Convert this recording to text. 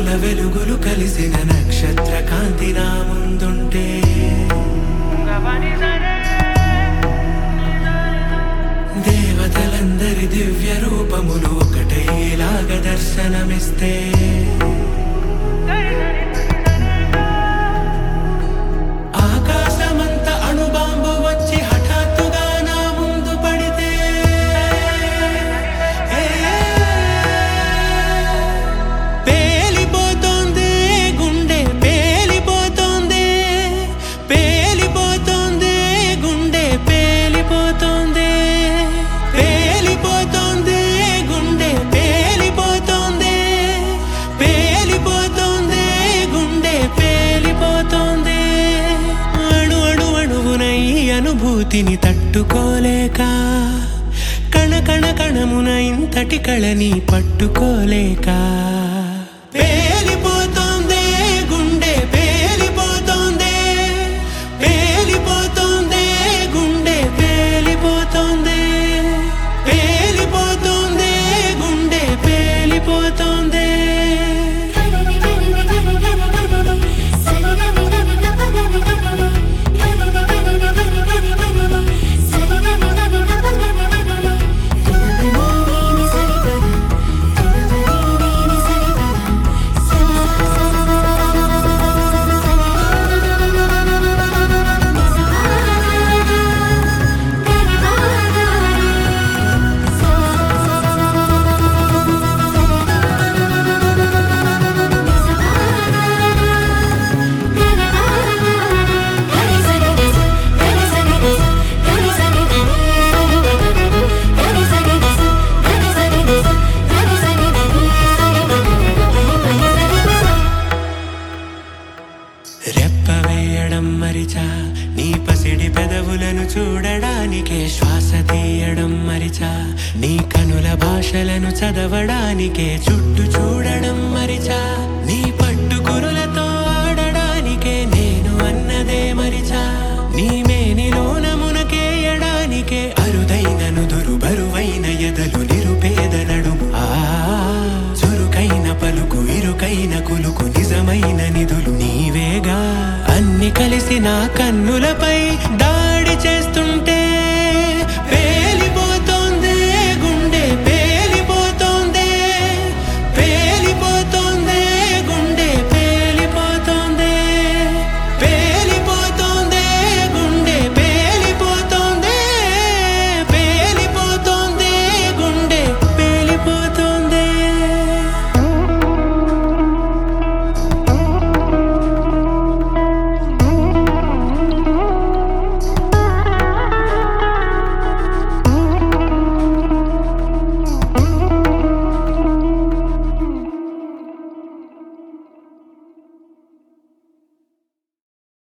రంగుల వెలుగులు కలిసిన నక్షత్ర కాంతి నా ముందుంటే దేవతలందరి దివ్య రూపములు ఒకటేలాగ దర్శనమిస్తే ఆకాశమంత అణుబాంబు వచ్చి హఠాత్తుగా నా ముందు పడితే ఏ, పేలిపోతోంది గుండె పేలిపోతోంది పేలిపోతోంది గుండె పేలిపోతోంది పేలిపోతోంది గుండె పేలిపోతోంది పేలిపోతోంది గుండె పేలిపోతోంది అణు అణు అణువున ఈ అనుభూతిని తట్టుకోలేక కణ కణ కణమున ఇంతటి కళని పట్టుకోలేక పేలిపోతోంది గుండె పేలిపోతోంది పేలిపోతోంది గుండె పేలిపోతోంది పేలిపోతోంది గుండె పేలిపోతోంది రెప్ప వేయడం మరిచా నీ పసిడి పెదవులను చూడడానికే శ్వాస తీయడం మరిచా నీ కనుల భాషలను చదవడానికే చుట్టూ చూడడం మరిచా నీ పట్టు కురులతో ఆడడానికే నేను అన్నదే మరిచా నీ మేనిలోన మునకేయడానికే అరుదైన నుదురు బరువైన ఎదలు నిరుపేద నడుము ఆ చురుకైన పలుకు ఇరుకైన కులుకు నిజమైన నిధులు నీవేగా అన్ని కలిసి నా కన్నులపై దాడి చేస్తూ